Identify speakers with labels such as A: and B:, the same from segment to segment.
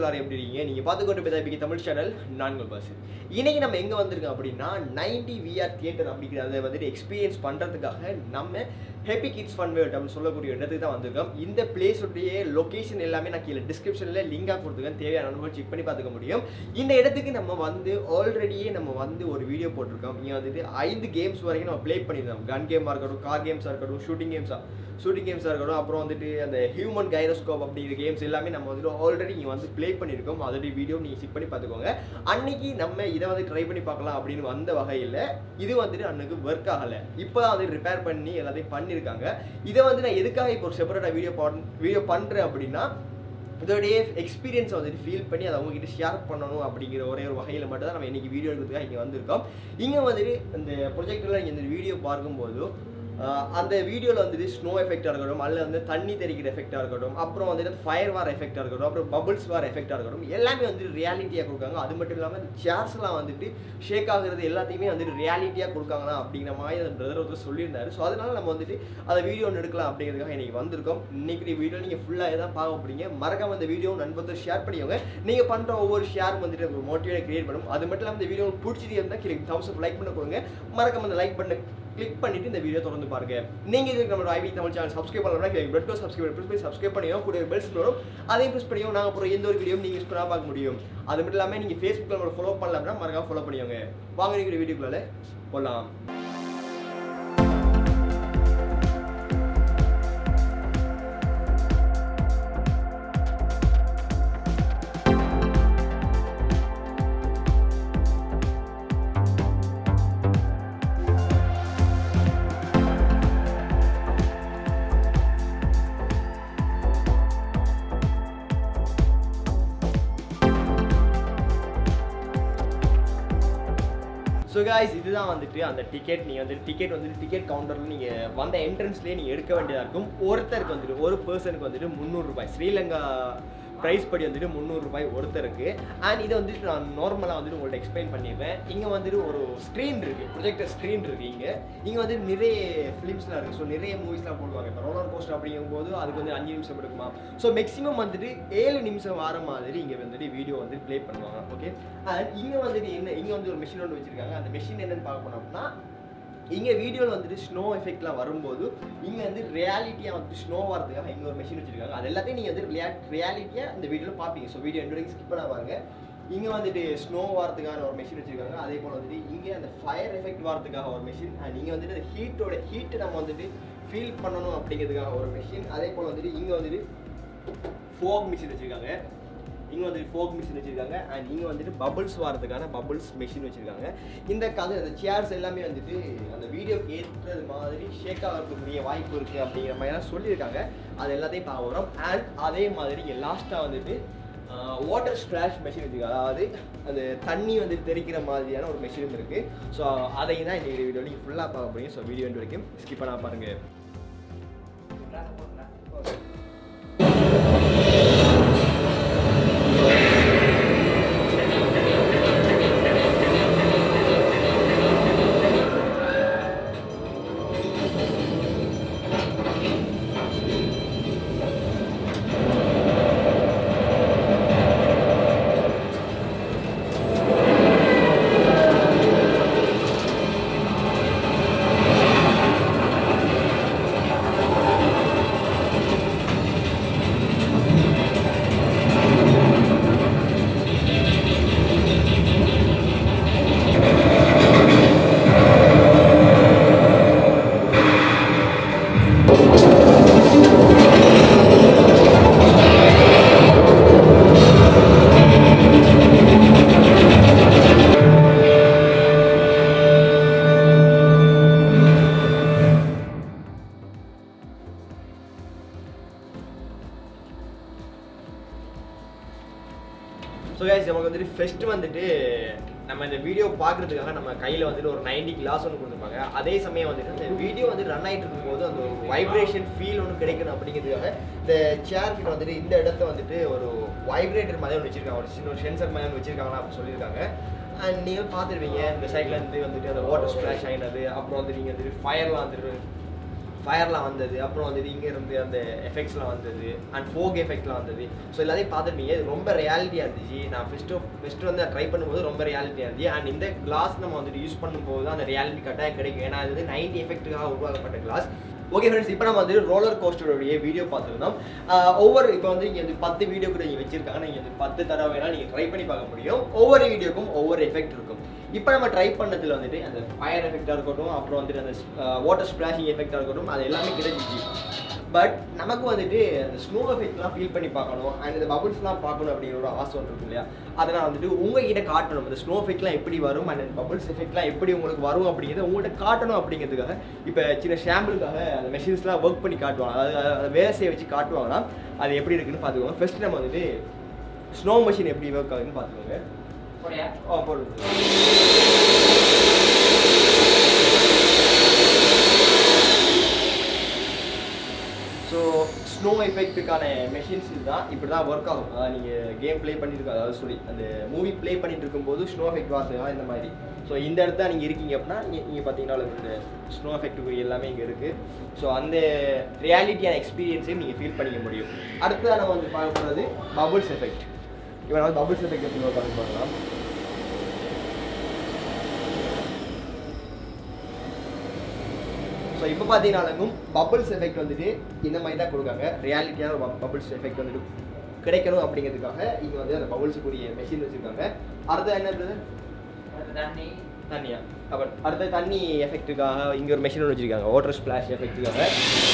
A: எல்லாரும் எப்படி இருக்கீங்க நீங்க பார்த்து கொண்டு போய் தமிழ் சேனல் நான்கு பாஸ் இன்னைக்கு நம்ம எங்க வந்திருக்கோம் அப்படின்னா 90 விஆர் தியேட்டர் அப்படிங்கிறத வந்துட்டு எக்ஸ்பீரியன்ஸ் பண்றதுக்காக நம்ம ஹெப்பி கிட்ஸ் ஃபன் வேர்ல்ட் அப்படின்னு சொல்லக்கூடிய இடத்துக்கு தான் வந்திருக்கோம் இந்த பிளேஸுடைய லொகேஷன் எல்லாமே நான் கீழே டிஸ்கிரிப்ஷன்ல லிங்காக கொடுத்துருக்கேன் தேவையான அனுபவம் செக் பண்ணி பார்த்துக்க முடியும் இந்த இடத்துக்கு நம்ம வந்து ஆல்ரெடியே நம்ம வந்து ஒரு வீடியோ போட்டிருக்கோம் இங்கே வந்துட்டு ஐந்து கேம்ஸ் வரைக்கும் நம்ம ப்ளே பண்ணியிருந்தோம் கன் கேமாக இருக்கட்டும் கார் கேம்ஸாக இருக்கட்டும் ஷூட்டிங் கேம்ஸாக ஷூட்டிங் கேம்ஸாக இருக்கட்டும் அப்புறம் வந்துட்டு அந்த ஹியூமன் கைரோஸ்கோப் அப்படிங்கிற கேம்ஸ் எல்லாமே நம்ம வந்துட்டு ஆல்ரெடி இங்கே வந்து ப்ளே பண்ணியிருக்கோம் அதோடைய வீடியோ நீங்கள் செக் பண்ணி பார்த்துக்கோங்க அன்னைக்கு நம்ம இதை வந்து ட்ரை பண்ணி பார்க்கலாம் அப்படின்னு வந்த வகையில் இது வந்துட்டு அன்னைக்கு ஒர்க் ஆகலை இப்போ தான் வந்து ரிப்பேர் பண்ணி எல்லாத்தையும் பண்ணியிருக்காங்க இதை வந்து நான் எதுக்காக இப்போ ஒரு செப்பரேட்டாக வீடியோ வீடியோ பண்ணுறேன் அப்படின்னா இதோடைய எக்ஸ்பீரியன்ஸை வந்துட்டு ஃபீல் பண்ணி அதை அவங்ககிட்ட ஷேர் பண்ணணும் அப்படிங்கிற ஒரே ஒரு வகையில் மட்டும் தான் நம்ம இன்னைக்கு வீடியோ எடுக்கிறதுக்காக இங்கே வந்திருக்கோம் இங்கே வந்துட்டு இந்த ப்ரொஜெக்டில் நீங்கள் இந்த வீடியோ பார்க்கும்போது ஆஹ் அந்த வீடியோவில் வந்துட்டு ஸ்னோ எஃபெக்டாக இருக்கட்டும் அல்லது வந்து தண்ணி தெறிக்கிற எஃபெக்டாக இருக்கட்டும் அப்புறம் வந்துட்டு ஃபயர் வார் எஃபெக்டாக இருக்கட்டும் அப்புறம் பபிள்ஸ் வார் எஃபெக்டாக இருக்கட்டும் எல்லாமே வந்துட்டு ரியாலிட்டியாக கொடுக்காங்க அது மட்டும் இல்லாமல் இந்த சேர்ஸ்லாம் வந்துட்டு ஷேக் ஆகுறது எல்லாத்தையுமே வந்துட்டு ரியாலிட்டியாக கொடுக்காங்களா அப்படிங்கிற மாதிரி அந்த பிரதர் வந்து சொல்லியிருந்தாரு ஸோ அதனால நம்ம வந்துட்டு அதை வீடியோ ஒன்று எடுக்கலாம் அப்படிங்கிறதுக்காக இன்னைக்கு வந்திருக்கோம் இன்னைக்கு வீடியோ நீங்கள் ஃபுல்லாக தான் பார்க்க போறீங்க மறக்காம இந்த வீடியோ நண்பர்கள் ஷேர் பண்ணிக்கோங்க நீங்கள் பண்ணுற ஒவ்வொரு ஷேர் வந்துட்டு ஒரு மோட்டிவேட் கிரியேட் பண்ணும் அது மட்டும் இல்லாமல் இந்த வீடியோ பிடிச்சிட்டு இருந்தால் கீழே தம்ஸ் அப் லைக் பண்ண கொடுங்க மறக்காம அந்த லைக் பண்ண கிளிக் பண்ணிட்டு இந்த வீடியோ தொடர்ந்து பாருங்க நீங்க இதுக்கு நம்மளோட ஐபி தமிழ் சேனல் சப்ஸ்கிரைப் பண்ணலாம் பிளட் டோ சப்ஸ்கிரைப் ப்ரெஸ் பண்ணி சப்ஸ்கிரைப் பண்ணியும் கூட பெல்ஸ் வரும் அதையும் ப்ரெஸ் பண்ணியும் நாங்கள் அப்புறம் எந்த ஒரு வீடியோ நீங்கள் யூஸ் பண்ணா பார்க்க முடியும் அது மட்டும் இல்லாமல் நீங்கள் ஃபேஸ்புக்கில் நம்மளை ஃபாலோ பண்ணல அப்படின்னா மறக்காம ஃபாலோ பண்ணிக்கோங்க வாங்க நீங்கள் வீடியோக்குள்ள போகலாம் ஸோ காய்ஸ் இதுதான் வந்துட்டு அந்த டிக்கெட் நீங்கள் வந்து டிக்கெட் வந்துட்டு டிக்கெட் கவுண்டரில் நீங்கள் வந்த என்ட்ரன்ஸ்லேயே நீங்கள் எடுக்க வேண்டியதாக இருக்கும் ஒருத்தருக்கு வந்துட்டு ஒரு பர்சனுக்கு வந்துட்டு முந்நூறுரூபாய் ஸ்ரீலங்கா ப்ரைஸ் படி வந்துட்டு முந்நூறுரூபாய் ஒருத்தருக்கு அண்ட் இதை வந்துட்டு நான் நார்மலாக வந்துட்டு உங்கள்ட்ட எக்ஸ்பிளைன் பண்ணிடுவேன் இங்கே வந்துட்டு ஒரு ஸ்க்ரீன் இருக்குது ப்ரொஜெக்டர் ஸ்க்ரீன் இருக்குது இங்கே இங்கே வந்து நிறைய ஃபிலிம்ஸ்லாம் இருக்குது ஸோ நிறைய மூவிஸ்லாம் போடுவாங்க இப்போ ரோலர் கோஸ்டர் அப்படிங்கும்போது அதுக்கு வந்து அஞ்சு நிமிஷம் எடுக்குமா ஸோ மேக்ஸிமம் வந்துட்டு ஏழு நிமிஷம் வர மாதிரி இங்கே வந்துட்டு வீடியோ வந்து ப்ளே பண்ணுவாங்க ஓகே அண்ட் இங்கே வந்துட்டு என்ன இங்கே வந்து ஒரு மிஷின் ஒன்று வச்சுருக்காங்க அந்த மிஷின் என்னன்னு பார்க்க போனோம் அப்படின்னா இங்கே வீடியோவில் வந்துட்டு ஸ்னோ எஃபெக்ட்லாம் வரும்போது இங்கே வந்து ரியாலிட்டியாக வந்துட்டு ஸ்னோ வரதுக்காக இங்கே ஒரு மிஷின் வச்சிருக்காங்க அது எல்லாத்தையும் நீங்கள் வந்து ரியா ரியாலிட்டியாக இந்த வீடியோவில் பார்ப்பீங்க ஸோ வீடியோ ரெண்டு வரைக்கும் ஸ்கிப் பண்ண பாருங்க இங்கே வந்துட்டு ஸ்னோ வரதுக்கான ஒரு மிஷின் வச்சிருக்காங்க அதே போல் வந்துட்டு இங்கே அந்த ஃபயர் எஃபெக்ட் வரதுக்காக ஒரு மிஷின் அண்ட் இங்கே வந்துட்டு அந்த ஹீட்டோட ஹீட்டை நம்ம வந்துட்டு ஃபீல் பண்ணணும் அப்படிங்கிறதுக்காக ஒரு மிஷின் அதே போல் வந்துட்டு இங்கே வந்துட்டு ஃபோக் மிஷின் வச்சிருக்காங்க இங்கே வந்துட்டு ஃபோக் மிஷின் வச்சிருக்காங்க அண்ட் இங்கே வந்துட்டு பபிள்ஸ் வரதுக்கான பபிள்ஸ் மிஷின் வச்சிருக்காங்க இந்த கதை அந்த சேர்ஸ் எல்லாமே வந்துட்டு அந்த வீடியோக்கு ஏற்றது மாதிரி ஷேக் ஆகிறதுக்குரிய வாய்ப்பு இருக்குது அப்படிங்கிற மாதிரிலாம் சொல்லியிருக்காங்க அது எல்லாத்தையும் பார்க்க வரோம் அண்ட் அதே மாதிரி இங்கே லாஸ்ட்டாக வந்துட்டு வாட்டர் ஸ்ப்ளாஷ் மெஷின் வச்சுருக்காங்க அதாவது அந்த தண்ணி வந்து தெறிக்கிற மாதிரியான ஒரு மெஷினும் இருக்குது ஸோ அதையும் தான் இந்த வீடியோ நீங்கள் ஃபுல்லாக பார்க்க முடியும் ஸோ வீடியோ வரைக்கும் ஸ்கிப் பண்ணால் பாருங்கள் ஸோ கைஸ் நமக்கு வந்துட்டு ஃபெஸ்ட் வந்துட்டு நம்ம இந்த வீடியோ பார்க்கறதுக்காக நம்ம கையில் வந்துட்டு ஒரு 90 கிளாஸ் ஒன்று கொடுத்துருப்பாங்க அதே சமயம் வந்துட்டு அந்த வீடியோ வந்து ரன் ஆகிட்டு இருக்கும்போது அந்த ஒரு வைப்ரேஷன் ஃபீல் ஒன்று கிடைக்கணும் அப்படிங்கிறதுக்காக இந்த சேர் கிட்ட வந்துட்டு இந்த இடத்த வந்துட்டு ஒரு வைப்ரேட்டர் மாதிரி ஒன்று வச்சிருக்காங்க ஒரு சின்ன ஒரு சென்சர் மாதிரி ஒன்று வச்சிருக்காங்களா அப்படின்னு சொல்லியிருக்காங்க அண்ட் நீங்கள் பார்த்துருப்பீங்க இந்த சைட்ல இருந்து வந்துட்டு அந்த வாட்டர் ஸ்ப்ளாஷ் ஆகினது அப்புறம் வந்து நீங்கள் வந்துட்டு ஃபயர்லாம் வந்துட்டு ஃபயர்லாம் வந்தது அப்புறம் வந்துட்டு இங்கே இருந்து அந்த எஃபெக்ட்ஸ்லாம் வந்தது அண்ட் ஃபோக் எஃபெக்ட்லாம் வந்தது ஸோ எல்லாத்தையும் பார்த்துருப்பீங்க இது ரொம்ப ரியாலிட்டியாக இருந்துச்சு நான் ஃபஸ்ட்டு ஃபஸ்ட்டு வந்து ட்ரை பண்ணும்போது ரொம்ப ரியாலிட்டியாக இருந்துச்சு அண்ட் இந்த கிளாஸ் நம்ம வந்துட்டு யூஸ் பண்ணும்போது அந்த ரியாலிட்டி கட்டாயம் கிடைக்கும் ஏன்னா அது வந்து நைன்டி எஃபெக்ட்டுக்காக உருவாக்கப்பட்ட கிளாஸ் ஓகே ஃப்ரெண்ட்ஸ் இப்போ நம்ம வந்து ரோலர் கோஸ்டருடைய வீடியோ பார்த்துருந்தோம் ஆஹ் ஒவ்வொரு இப்போ வந்து இங்கே வந்து பத்து வீடியோ கூட நீங்கள் வச்சிருக்காங்க நீங்கள் வந்து பத்து தடவை வேணால் நீங்கள் ட்ரை பண்ணி பார்க்க முடியும் ஒவ்வொரு வீடியோக்கும் ஒவ்வொரு எஃபெக்ட் இருக்கும் இப்போ நம்ம ட்ரை பண்ணதில் வந்துட்டு அந்த ஃபயர் எஃபெக்டாக இருக்கட்டும் அப்புறம் வந்துட்டு அந்த வாட்டர் ஸ்பிளாஷிங் எஃபெக்டாக இருக்கட்டும் அது எல்லாமே கிடைச்சிச்சு பட் நமக்கு வந்துட்டு அந்த ஸ்னோ எஃபெக்ட்லாம் ஃபீல் பண்ணி பார்க்கணும் அண்ட் இந்த பபுள்ஸ்லாம் பார்க்கணும் அப்படிங்கிற ஒரு ஆசை ஒன்று இருக்கும் இல்லையா அதை நான் வந்துட்டு உங்ககிட்ட காட்டணும் இந்த ஸ்னோ எஃபெக்ட்லாம் எப்படி வரும் அண்ட் அந்த பபுள்ஸ் எஃபெக்ட்லாம் எப்படி உங்களுக்கு வரும் அப்படிங்கிறத உங்கள்கிட்ட காட்டணும் அப்படிங்கிறதுக்காக இப்போ சின்ன ஷாம்பிளுக்காக அந்த மெஷின்ஸ்லாம் ஒர்க் பண்ணி காட்டுவாங்க அதாவது அதை வேலை செய்ய வச்சு காட்டுவாங்கன்னா அது எப்படி இருக்குன்னு பார்த்துக்கோங்க ஃபர்ஸ்ட் நம்ம வந்துட்டு ஸ்னோ மிஷின் எப்படி ஒர்க் ஆகுதுன்னு பார்த்துக்கோங்க
B: போறியா
A: ஆ போடுது ஸோ ஸ்னோ எஃபெக்ட்டுக்கான மெஷின்ஸ் இதுதான் இப்படி தான் ஒர்க் ஆகும் அதாவது நீங்கள் கேம் ப்ளே பண்ணிட்டு அதாவது சொல்லி அந்த மூவி ப்ளே பண்ணிட்டு இருக்கும்போது ஸ்னோ எஃபெக்ட் வாசகம் இந்த மாதிரி ஸோ இந்த இடத்துல நீங்கள் இருக்கீங்க அப்படின்னா இங்கே பார்த்தீங்கன்னா இந்த ஸ்னோ எஃபெக்ட் எல்லாமே இங்கே இருக்குது ஸோ அந்த ரியாலிட்டியான எக்ஸ்பீரியன்ஸையும் நீங்கள் ஃபீல் பண்ணிக்க முடியும் அடுத்ததாக நம்ம வந்து பார்க்க போகிறது பபுள்ஸ் எஃபெக்ட் இப்போ நான் பபுள்ஸ் எஃபெக்ட் எப்படி பார்க்க பார்க்கலாம் ஸோ இப்போ பார்த்தீங்கன்னாலும் பபுள்ஸ் எஃபெக்ட் வந்துட்டு இந்த மாதிரி தான் கொடுக்காங்க ரியாலிட்டியான பபுள்ஸ் எஃபெக்ட் வந்துட்டு கிடைக்கணும் அப்படிங்கிறதுக்காக இங்கே வந்து அந்த பபுள்ஸுக்குரிய மெஷின் வச்சுருக்காங்க அடுத்து என்னது
B: அடுத்து தண்ணி
A: தண்ணியா அப்புறம் அடுத்த தண்ணி எஃபெக்ட்டுக்காக இங்கே ஒரு மெஷின் ஒன்று வச்சுருக்காங்க வாட்டர் ஸ்பிளாஷ் எஃபெக்ட்டுக்காக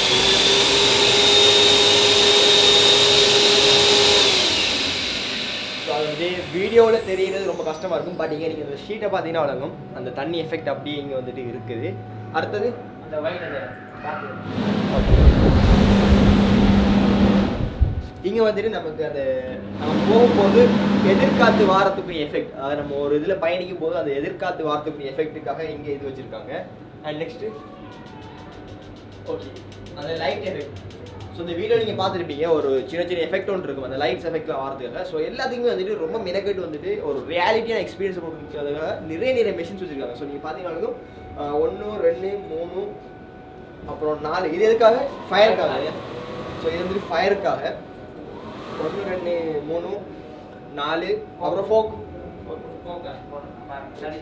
A: ஸோ அது வந்து வீடியோவில் தெரியுறது ரொம்ப கஷ்டமாக இருக்கும் பட் இங்கே நீங்கள் அந்த ஷீட்டை பார்த்தீங்கன்னா வழங்கும் அந்த தண்ணி எஃபெக்ட் அப்படியே இங்கே வந்துட்டு இருக்குது அடுத்தது
B: அந்த ஒயிட் அது பார்த்து
A: இங்கே வந்துட்டு நமக்கு அந்த நம்ம போகும்போது எதிர்காத்து வாரத்துக்குரிய எஃபெக்ட் அதாவது நம்ம ஒரு இதில் பயணிக்கும் போது அந்த எதிர்காத்து வாரத்துக்குரிய எஃபெக்ட்டுக்காக இங்கே இது வச்சுருக்காங்க அண்ட் நெக்ஸ்ட்டு ஓகே அந்த லைட் எஃபெக்ட் ஸோ இந்த வீடியோ நீங்கள் பார்த்துருப்பீங்க ஒரு சின்ன சின்ன எஃபெக்ட் ஒன்று இருக்கும் அந்த லைட்ஸ் எஃபெக்ட்லாம் வரதுக்காக ஸோ எல்லாத்துக்குமே வந்துட்டு ரொம்ப மினக்கெட்டு வந்துட்டு ஒரு ரியாலிட்டியான எக்ஸ்பீரியன்ஸ் கொடுக்கறதுக்காக நிறைய நிறைய மெஷின்ஸ் வச்சுருக்காங்க ஸோ நீங்கள் பார்த்தீங்கன்னாலும் ஒன்று ரெண்டு மூணு அப்புறம் நாலு இது எதுக்காக ஃபயருக்காக ஸோ இது வந்துட்டு ஃபயருக்காக ஒன்று ரெண்டு மூணு நாலு அப்புறம் ஃபோக்
B: போங்க சரி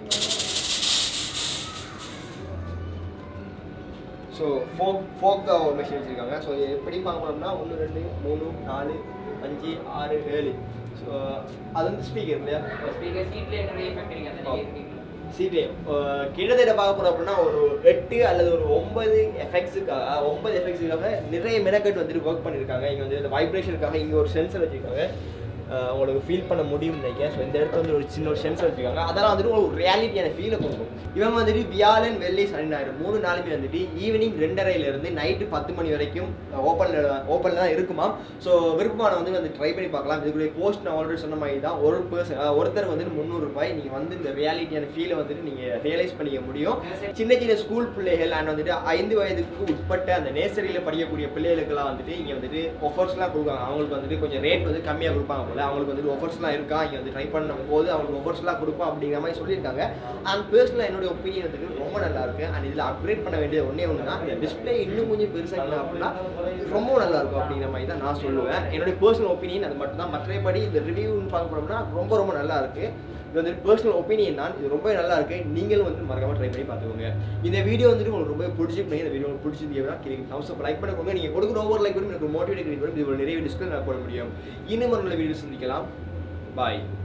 A: ஸோ ஃபோக் ஃபோக் ஒரு மெஷின் வச்சுருக்காங்க ஸோ எப்படி பார்க்கணும்னா ஒன்று ரெண்டு மூணு நாலு அஞ்சு ஆறு ஏழு ஸோ அது வந்து ஸ்பீக்கர் இல்லையா
B: ஸ்பீக்கர் சீட்ல நிறைய எஃபெக்ட் இருக்கு அந்த நீங்க இருக்கீங்களா
A: சீட்டு கிட்டத்தட்ட பார்க்க போறோம் அப்படின்னா ஒரு எட்டு அல்லது ஒரு ஒன்பது எஃபெக்ட்ஸுக்காக ஒன்பது எஃபெக்ட்ஸுக்காக நிறைய மெனக்கட் வந்துட்டு ஒர்க் பண்ணியிருக்காங்க இங்கே வந்து இந்த வைப்ரேஷனுக்காக இங்கே ஒரு சென்சர் வச்சுருக்காங்க அஹ் உங்களுக்கு ஃபீல் பண்ண முடியும்னு நினைக்கிறேன் ஸோ இந்த இடத்துல வந்து ஒரு சின்ன ஒரு சென்சர் வச்சுருக்காங்க அதெல்லாம் வந்துட்டு ஒரு ரியாலிட்டியான ஃபீலை கொடுக்கும் இவங்க வந்துட்டு வியாழன் வெள்ளி சனி ஞாயிறு மூணு நாளுமே வந்துட்டு ஈவினிங் ரெண்டரைலேருந்து நைட்டு பத்து மணி வரைக்கும் ஓப்பனில் ஓப்பனில் தான் இருக்குமா ஸோ விருப்பமான வந்து வந்து ட்ரை பண்ணி பார்க்கலாம் இதுக்குரிய கோஸ்ட் நான் ஆல்ரெடி சொன்ன மாதிரி தான் ஒரு பர்சன் ஒருத்தர் வந்துட்டு முந்நூறு ரூபாய் நீங்கள் வந்து இந்த ரியாலிட்டியான ஃபீலை வந்துட்டு நீங்கள் ரியலைஸ் பண்ணிக்க முடியும் சின்ன சின்ன ஸ்கூல் பிள்ளைகள் அண்ட் வந்துட்டு ஐந்து வயதுக்கு உட்பட்ட அந்த நேசரியில் படிக்கக்கூடிய பிள்ளைகளுக்கெல்லாம் வந்துட்டு இங்கே வந்துட்டு ஆஃபர்ஸ்லாம் கொடுக்காங்க அவங்களுக்கு வந்துட்டு கொஞ்சம் ரேட் வந்து கம்மியாக கொடுப்பாங்க போல அவங்களுக்கு வந்துட்டு ஆஃபர்ஸ்லாம் இருக்கா இங்கே வந்து ட்ரை பண்ணும் போது அவங்களுக்கு ஆஃபர்ஸ்லாம் கொடுப்போம் அப்படிங்கிற மாதிரி சொல்லியிருக்காங்க அண்ட் பர்சனலாக என்னுடைய ஒப்பீனியன் வந்துட்டு ரொம்ப நல்லா இருக்கு அண்ட் இதில் அப்கிரேட் பண்ண வேண்டியது ஒன்றே ஒன்றுனா இந்த டிஸ்பிளே இன்னும் கொஞ்சம் பெருசாக அப்படின்னா ரொம்ப நல்லா இருக்கும் அப்படிங்கிற மாதிரி தான் நான் சொல்லுவேன் என்னுடைய பர்சனல் ஒப்பீனியன் அது மட்டும் தான் மற்றபடி இந்த ரிவ்யூன்னு பார்க்க போனோம்னா ரொம்ப ரொம்ப நல்லா இருக்கு இது வந்து பர்சனல் ஒப்பீனியன் தான் இது ரொம்ப நல்லா இருக்கு நீங்களும் வந்து மறக்காம ட்ரை பண்ணி பார்த்துக்கோங்க இந்த வீடியோ வந்துட்டு உங்களுக்கு ரொம்ப பிடிச்சிருப்பீங்க இந்த வீடியோ உங்களுக்கு பிடிச்சிருந்தீங்கன்னா கிளிக் தம்ஸ் அப் லைக் பண்ணிக்கோங்க நீங்கள் கொடுக்குற ஒவ்வொரு லைக் பண்ணி எனக்கு மோட்டிவேட் பண்ணி இது நிறைய டிஸ்கஸ் நான் போட முடியும் இன்னும் ஒரு நல்ல வீடியோ சந்திக்கலாம் பாய்